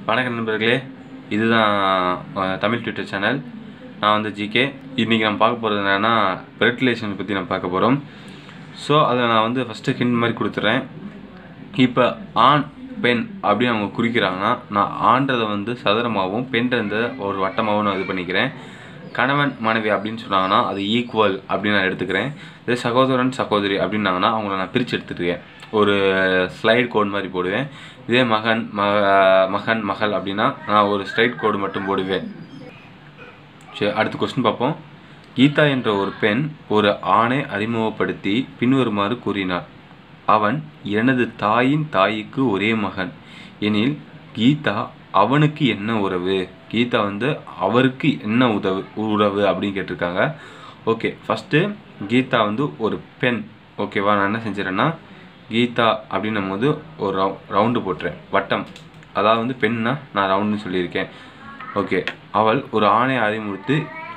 வணக்கம் நண்பர்களே இதுதான் அஹ், தமிழ் ட்விட்டர் சேனல் நான் வந்து ஜிகே இன்றைக்கி நம்ம பார்க்க போகிறது என்னென்னா பிளட் ரிலேஷன் பற்றி நம்ம பார்க்க போகிறோம் ஸோ அதை நான் வந்து ஃபஸ்ட்டு ஹிண்ட் மாதிரி கொடுத்துட்றேன் இப்போ ஆண் பெண் அப்படின்னு அவங்க குறிக்கிறாங்கன்னா நான் ஆன்றதை வந்து சதுரமாகவும் பெண்ன்றத ஒரு வட்டமாகவும் நான் இது பண்ணிக்கிறேன் கணவன் மனைவி அப்படின்னு சொன்னாங்கன்னா அது ஈக்குவல் அப்படின்னு நான் எடுத்துக்கிறேன் இதே சகோதரன் சகோதரி அப்படின்னாங்கன்னா அவங்கள நான் பிரித்து எடுத்துருக்கேன் ஒரு ஸ்லைட் கோடு மாதிரி போடுவேன் இதே மகன் மக மகன் மகள் அப்படின்னா நான் ஒரு ஸ்ட்ரைட் கோடு மட்டும் போடுவேன் சரி அடுத்த கொஸ்டின் பார்ப்போம் கீதா என்ற ஒரு பெண் ஒரு ஆணை அறிமுகப்படுத்தி பின்வருமாறு கூறினார் அவன் எனது தாயின் தாய்க்கு ஒரே மகன் எனில் கீதா அவனுக்கு என்ன உறவு கீதா வந்து அவருக்கு என்ன உதவு உறவு அப்படின்னு கேட்டிருக்காங்க ஓகே ஃபஸ்ட்டு கீதா வந்து ஒரு பெண் ஓகேவா நான் என்ன செஞ்சிடறேன்னா கீதா அப்படின்னும் போது ஒரு ரவு ரவுண்டு போட்டுறேன் வட்டம் அதாவது வந்து பெண்ணா நான் ரவுண்டுன்னு சொல்லியிருக்கேன் ஓகே அவள் ஒரு ஆணை அறிமுறுத்து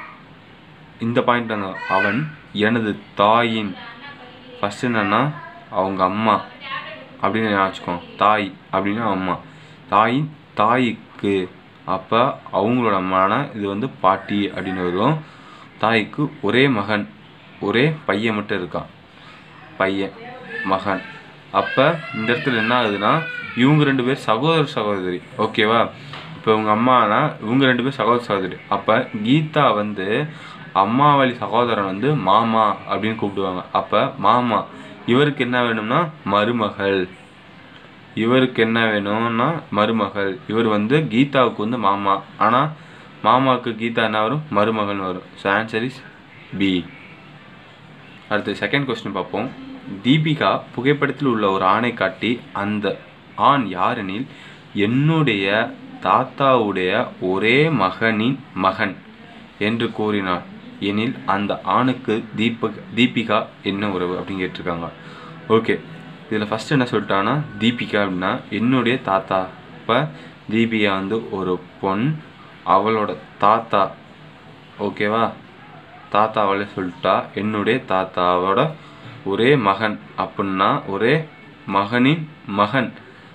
இந்த பாயிண்ட் தான் அவன் எனது தாயின் ஃபஸ்ட் என்னன்னா அவங்க அம்மா அப்படின்னு ஞாபகம் வச்சுக்கோ தாய் அப்படின்னா அம்மா தாயின் தாய்க்கு அப்போ அவங்களோட அம்மான இது வந்து பாட்டி அப்படின்னு வரும் தாய்க்கு ஒரே மகன் ஒரே பையன் மட்டும் இருக்கான் பையன் மகன் அப்போ இந்த இடத்துல என்ன ஆகுதுன்னா இவங்க ரெண்டு பேர் சகோதர சகோதரி ஓகேவா இப்போ இவங்க அம்மானா இவங்க ரெண்டு பேர் சகோதர சகோதரி அப்போ கீதா வந்து அம்மா வழி சகோதரன் வந்து மாமா அப்படின்னு கூப்பிடுவாங்க அப்போ மாமா இவருக்கு என்ன வேணும்னா மருமகள் இவருக்கு என்ன வேணும்னா மருமகள் இவர் வந்து கீதாவுக்கு வந்து மாமா ஆனால் மாமாவுக்கு கீதா என்ன வரும் மருமகள்னு வரும் ஸோ ஆன்சர் இஸ் பி அடுத்து செகண்ட் கொஸ்டின் பார்ப்போம் தீபிகா புகைப்படத்தில் உள்ள ஒரு ஆணை காட்டி அந்த ஆண் யாரெனில் என்னுடைய தாத்தாவுடைய ஒரே மகனின் மகன் என்று கூறினார் எனில் அந்த ஆணுக்கு தீபக் தீபிகா என்ன உறவு அப்படின்னு கேட்டிருக்காங்க ஓகே இதில் ஃபஸ்ட்டு என்ன சொல்லிட்டான்னா தீபிகா அப்படின்னா என்னுடைய தாத்தா இப்போ தீபிகா வந்து ஒரு பொன் அவளோட தாத்தா ஓகேவா தாத்தா அவளே சொல்லிட்டா என்னுடைய தாத்தாவோட ஒரே மகன் அப்படின்னா ஒரே மகனின் மகன்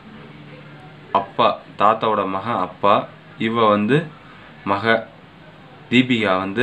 அப்பா தாத்தாவோட மகன் அப்பா இவ வந்து மக தீபிகா வந்து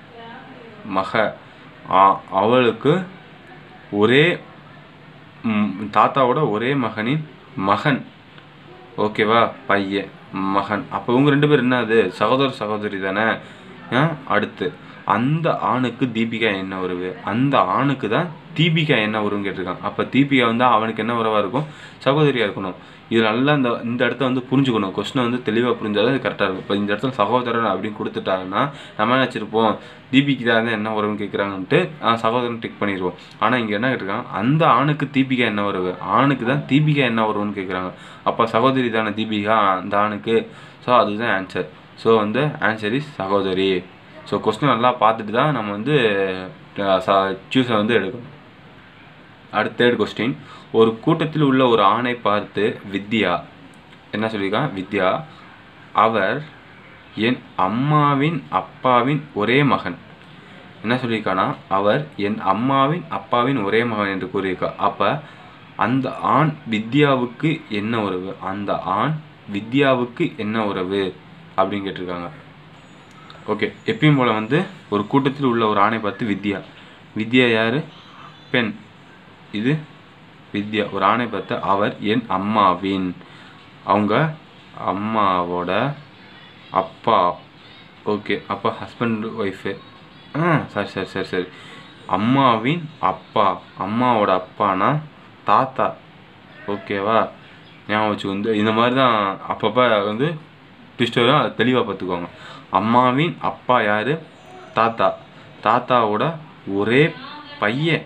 மக ஆ- அவளுக்கு ஒரே ம், தாத்தாவோட ஒரே மகனின் மகன் ஓகேவா பையன் மகன் அப்போ இவங்க ரெண்டு பேர் என்னது சகோதர சகோதரி தானே ஆ, அடுத்து அந்த ஆணுக்கு தீபிகா என்ன உறவு அந்த ஆணுக்கு தான் தீபிகா என்ன உறவுன்னு கேட்டிருக்காங்க அப்போ தீபிகா வந்து அவனுக்கு என்ன உறவாக இருக்கும் சகோதரியாக இருக்கணும் இது நல்லா இந்த இந்த இடத்த வந்து புரிஞ்சுக்கணும் கொஸ்டினை வந்து தெளிவாக புரிஞ்சாதான் இது கரெக்டாக இருக்கும் இப்போ இந்த இடத்துல சகோதரன் அப்படின்னு கொடுத்துட்டாங்கன்னா நம்ம என்ன வச்சுருப்போம் தீபிகா தான் என்ன உறவுன்னு கேட்குறாங்கன்ட்டு சகோதரன் டிக் பண்ணிடுவோம் ஆனால் இங்கே என்ன கேட்டிருக்காங்க அந்த ஆணுக்கு தீபிகா என்ன உறவு ஆணுக்கு தான் தீபிகா என்ன உறவுன்னு கேட்குறாங்க அப்போ சகோதரி தானே தீபிகா அந்த ஆணுக்கு ஸோ அதுதான் ஆன்சர் ஸோ வந்து ஆன்சர் இஸ் சகோதரி ஸோ கொஸ்டின் நல்லா பார்த்துட்டு தான் நம்ம வந்து சூஸை வந்து எடுக்கணும் அடுத்த தேர்ட் கொஸ்டின் ஒரு கூட்டத்தில் உள்ள ஒரு ஆணை பார்த்து வித்யா என்ன சொல்லியிருக்கான் வித்யா அவர் என் அம்மாவின் அப்பாவின் ஒரே மகன் என்ன சொல்லியிருக்கானா அவர் என் அம்மாவின் அப்பாவின் ஒரே மகன் என்று கூறியிருக்கா அப்போ அந்த ஆண் வித்யாவுக்கு என்ன உறவு அந்த ஆண் வித்யாவுக்கு என்ன உறவு அப்படின்னு கேட்டிருக்காங்க ஓகே எப்பயும் போல் வந்து ஒரு கூட்டத்தில் உள்ள ஒரு ஆணை பார்த்து வித்யா வித்யா யார் பெண் இது வித்யா ஒரு ஆணை பார்த்து அவர் என் அம்மாவின் அவங்க அம்மாவோட அப்பா ஓகே அப்பா ஹஸ்பண்ட் ஒய்ஃபு ஆ சரி சரி சரி சரி அம்மாவின் அப்பா அம்மாவோட அப்பானா தாத்தா ஓகேவா ஞாபகம் வச்சுக்கோ வந்து இந்த மாதிரி தான் அப்பப்போ வந்து ட்விஸ்ட் வரும் அதை தெளிவாக பார்த்துக்கோங்க அம்மாவின் அப்பா யார் தாத்தா தாத்தாவோட ஒரே பையன்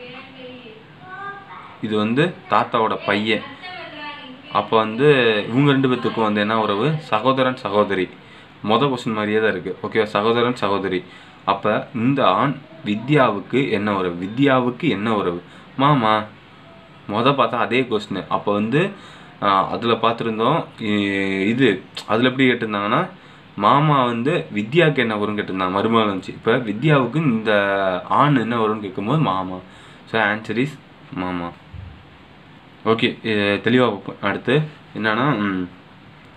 இது வந்து தாத்தாவோட பையன் அப்போ வந்து இவங்க ரெண்டு பேத்துக்கும் வந்து என்ன உறவு சகோதரன் சகோதரி மொதல் கொஸ்டின் மாதிரியே தான் இருக்குது ஓகேவா சகோதரன் சகோதரி அப்போ இந்த ஆண் வித்யாவுக்கு என்ன உறவு வித்யாவுக்கு என்ன உறவு மாமா மொதல் பார்த்தா அதே கொஸ்டின் அப்போ வந்து அதில் பார்த்துருந்தோம் இ- இது அதில் எப்படி கேட்டிருந்தாங்கன்னா மாமா வந்து வித்யாவுக்கு என்ன வரும்னு கேட்டிருந்தாங்க மருமகள் வந்துச்சு இப்போ வித்யாவுக்கு இந்த ஆண் என்ன வரும்னு கேட்கும்போது மாமா ஸோ ஆன்சர் இஸ் மாமா ஓகே தெளிவாக அடுத்து என்னன்னா ம்,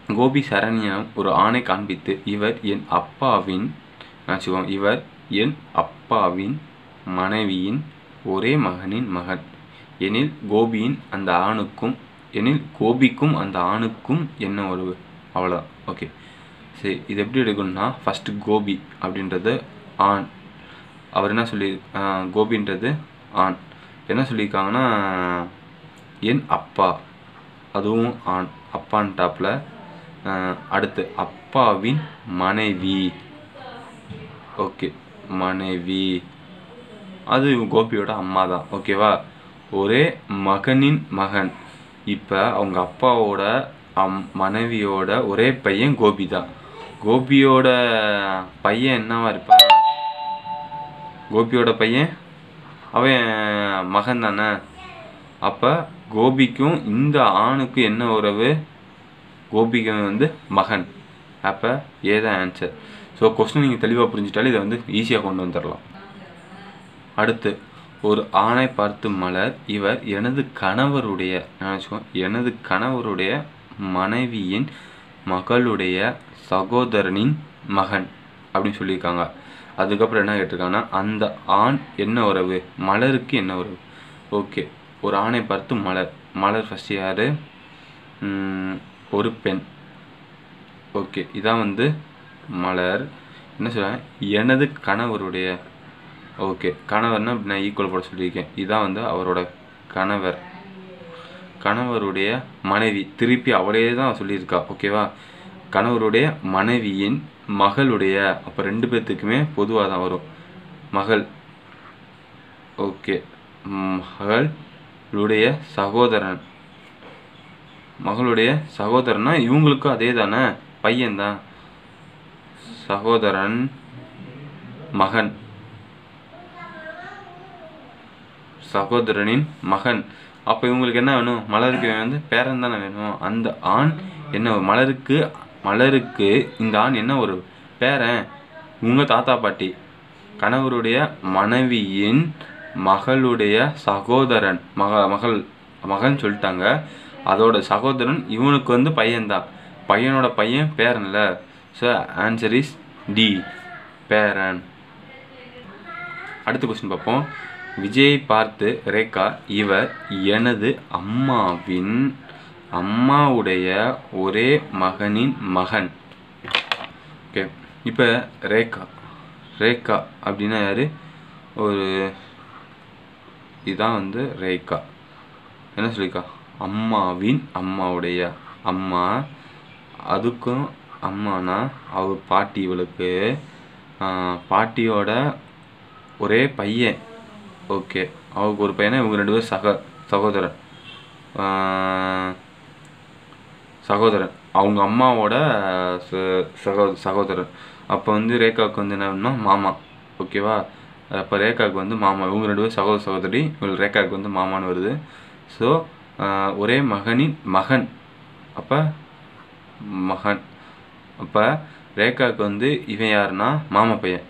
கோபி சரண்யம் ஒரு ஆணை காண்பித்து இவர் என் அப்பாவின் வச்சுக்கோங்க இவர் என் அப்பாவின் மனைவியின் ஒரே மகனின் மகன் எனில் கோபியின் அந்த ஆணுக்கும் எனில் கோபிக்கும் அந்த ஆணுக்கும் என்ன உறவு அவ்வளோதான் ஓகே சரி இது எப்படி எடுக்கணும்னா ஃபஸ்ட்டு கோபி அப்படின்றது ஆண் அவர் என்ன சொல்லி ஆஹ் கோபின்றது ஆண் என்ன சொல்லியிருக்காங்கன்னா என் அப்பா அதுவும் ஆண் அப்பான் டாப்பில் அடுத்து அப்பாவின் மனைவி ஓகே மனைவி அது கோபியோட அம்மா தான் ஓகேவா ஒரே மகனின் மகன் இப்போ அவங்க அப்பாவோட அம் மனைவியோட ஒரே பையன் கோபி தான் கோபியோட பையன் என்னவா இருப்பான் கோபியோட பையன் அவன் மகன் தானே அப்போ கோபிக்கும் இந்த ஆணுக்கும் என்ன உறவு கோபிக்கு வந்து மகன் அப்போ ஏதான் ஆன்சர் ஸோ கொஸ்டின் நீங்கள் தெளிவாக புரிஞ்சிட்டாலே இதை வந்து ஈஸியாக கொண்டு வந்துடலாம் அடுத்து ஒரு ஆணை பார்த்து மலர் இவர் எனது கணவருடைய நினச்சிக்கோ எனது கணவருடைய மனைவியின் மகளுடைய சகோதரனின் மகன் அப்படின்னு சொல்லியிருக்காங்க அதுக்கப்புறம் என்ன கேட்டிருக்காங்கன்னா அந்த ஆண் என்ன உறவு மலருக்கு என்ன உறவு ஓகே ஒரு ஆணை பார்த்து மலர் மலர் ஃபஸ்ட்டு யார் ஒரு பெண் ஓகே இதான் வந்து மலர் என்ன சொல்கிறேன் எனது கணவருடைய ஓகே கணவர்னா நான் ஈக்குவல் போட சொல்லியிருக்கேன் இதான் வந்து அவரோட கணவர் கணவருடைய மனைவி திருப்பி அவளே தான் சொல்லியிருக்கா ஓகேவா கணவருடைய மனைவியின் மகளுடைய அப்போ ரெண்டு பேர்த்துக்குமே பொதுவாக தான் வரும் மகள் ஓகே மகளுடைய சகோதரன் மகளுடைய சகோதரனா இவங்களுக்கும் அதே தானே பையன்தான் சகோதரன் மகன் சகோதரனின் மகன் அப்போ இவங்களுக்கு என்ன வேணும் மலருக்கு வந்து பேரன் தானே வேணும் அந்த ஆண் என்ன மலருக்கு மலருக்கு இந்த ஆண் என்ன ஒரு பேரன் உங்க தாத்தா பாட்டி கணவருடைய மனைவியின் மகளுடைய சகோதரன் மக மகள் மகன் சொல்லிட்டாங்க அதோட சகோதரன் இவனுக்கு வந்து பையன்தான் பையனோட பையன் பேரன்ல ஸோ ஆன்சர் இஸ் டி பேரன் அடுத்த கொஸ்டின் பார்ப்போம் விஜயை பார்த்து ரேகா இவர் எனது அம்மாவின் அம்மாவுடைய ஒரே மகனின் மகன் ஓகே இப்போ ரேகா ரேகா அப்படின்னா யார் ஒரு இதான் வந்து ரேகா என்ன சொல்லிக்கா அம்மாவின் அம்மாவுடைய அம்மா அதுக்கும் அம்மானா அவ பாட்டி இவளுக்கு ஆஹ், பாட்டியோட ஒரே பையன் ஓகே அவருக்கு ஒரு பையனா இவங்க ரெண்டு பேரும் சக சகோதரன் ஆஹ், சகோதரன் அவங்க அம்மாவோட ச- சகோ சகோதரன் அப்போ வந்து ரேகாவுக்கு வந்து என்னன்னா மாமா ஓகேவா அப்போ ரேகாவுக்கு வந்து மாமா இவங்க ரெண்டு பேரும் சகோதர சகோதரி இவங்க ரேகாவுக்கு வந்து மாமான்னு வருது ஸோ ஒரே மகனின் மகன் அப்போ மகன் அப்போ ரேகாவுக்கு வந்து இவன் யாருன்னா மாமா பையன்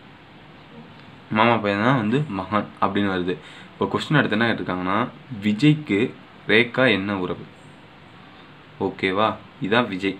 மாமா பையன் தான் வந்து மகன் அப்படின்னு வருது இப்போ கொஸ்டின் அடுத்து என்ன கேட்டிருக்காங்கன்னா விஜய்க்கு ரேகா என்ன உறவு ஓகேவா இதான் விஜய்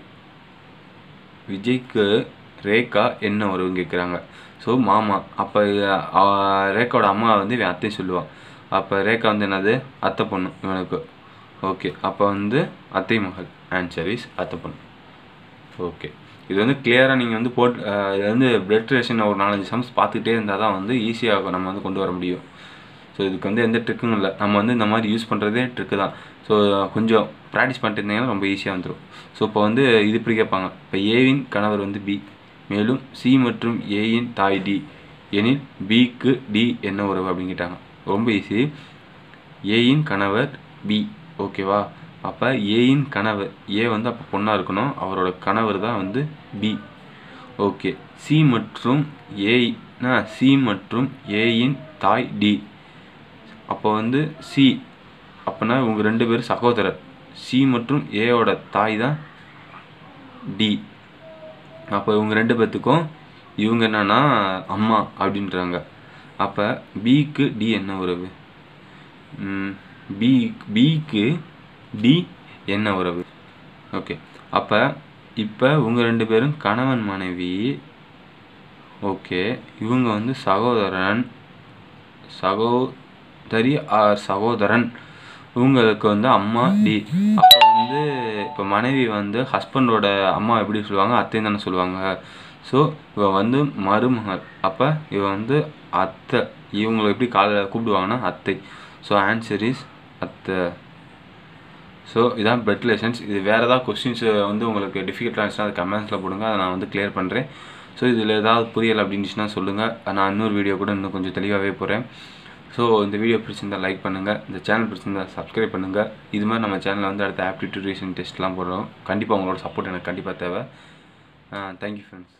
விஜய்க்கு ரேகா என்ன உறவுன்னு கேட்குறாங்க ஸோ மாமா அப்போ ரேகாவோட அம்மா வந்து இவன் அத்தையும் சொல்லுவான் அப்போ ரேகா வந்து என்னது அத்தை பொண்ணு இவனுக்கு ஓகே அப்போ வந்து அத்தை மகள் ஆன்சர் இஸ் அத்தை பொண்ணு ஓகே இது வந்து கிளியராக நீங்கள் வந்து போட் அஹ் இது வந்து பிளட் ரிலேஷன் ஒரு நாலஞ்சு சம்ஸ் பார்த்துக்கிட்டே இருந்தால் தான் வந்து ஈஸியாக நம்ம வந்து கொண்டு வர முடியும் ஸோ இதுக்கு வந்து எந்த ட்ரிக்கும் இல்லை நம்ம வந்து இந்த மாதிரி யூஸ் பண்ணுறதே ட்ரிக்கு தான் ஸோ கொஞ்சம் ப்ராக்டிஸ் பண்ணிட்டு இருந்தீங்கன்னா ரொம்ப ஈஸியாக வந்துடும் ஸோ இப்போ வந்து இது இப்படி கேட்பாங்க இப்போ ஏவின் கணவர் வந்து பி மேலும் சி மற்றும் ஏயின் தாய் டி எனில் பிக்கு டி என்ன உறவு அப்படின்னு கேட்டாங்க ரொம்ப ஈஸி ஏயின் கணவர் பி ஓகேவா அப்போ ஏயின் கணவர் ஏ வந்து அப்போ பொண்ணாக இருக்கணும் அவரோட கணவர் தான் வந்து பி ஓகே சி மற்றும் ஏனா சி மற்றும் ஏயின் தாய் டி அப்போ வந்து சி அப்போனா இவங்க ரெண்டு பேரும் சகோதரர் சி மற்றும் ஏயோட தாய் தான் டி அப்போ இவங்க ரெண்டு பேர்த்துக்கும் இவங்க என்னன்னா அம்மா அப்படின்றாங்க அப்போ பிக்கு டி என்ன உறவு பி பிக்கு டி என்ன உறவு ஓகே அப்போ இப்போ இவங்க ரெண்டு பேரும் கணவன் மனைவி ஓகே இவங்க வந்து சகோதரன் சகோதரி ஆர் சகோதரன் இவங்களுக்கு வந்து அம்மா டி அப்போ வந்து இப்போ மனைவி வந்து ஹஸ்பண்டோட அம்மா எப்படி சொல்லுவாங்க அத்தைன்னு தானே சொல்லுவாங்க ஸோ இவ வந்து மருமகள் அப்போ இவ வந்து அத்தை இவங்களை எப்படி காலைல கூப்பிடுவாங்கன்னா அத்தை ஸோ ஆன்சர் இஸ் அத்தை ஸோ இதான் பெட் ரிலேஷன்ஸ் இது வேறு ஏதாவது கொஸ்டின்ஸ் வந்து உங்களுக்கு டிஃபிகல்ட்டாக இருந்துச்சுன்னா அது கமெண்ட்ஸில் போடுங்க அதை நான் வந்து கிளியர் பண்ணுறேன் ஸோ இதில் ஏதாவது புரியலை அப்படின்னுச்சுன்னா சொல்லுங்கள் நான் இன்னொரு வீடியோ கூட இன்னும் கொஞ்சம் தெளிவாகவே போகிறேன் ஸோ இந்த வீடியோ பிடிச்சிருந்தா லைக் பண்ணுங்கள் இந்த சேனல் பிடிச்சிருந்தா சப்ஸ்கிரைப் பண்ணுங்கள் இது மாதிரி நம்ம சேனலில் வந்து அடுத்த ஆப்டிடியூட் ரீசன் டெஸ்ட்லாம் போடுறோம் கண்டிப்பாக உங்களோட சப்போர்ட் எனக்கு கண்டிப்பாக தேவை தேங்க்யூ ஃப்ரெண்ட்ஸ்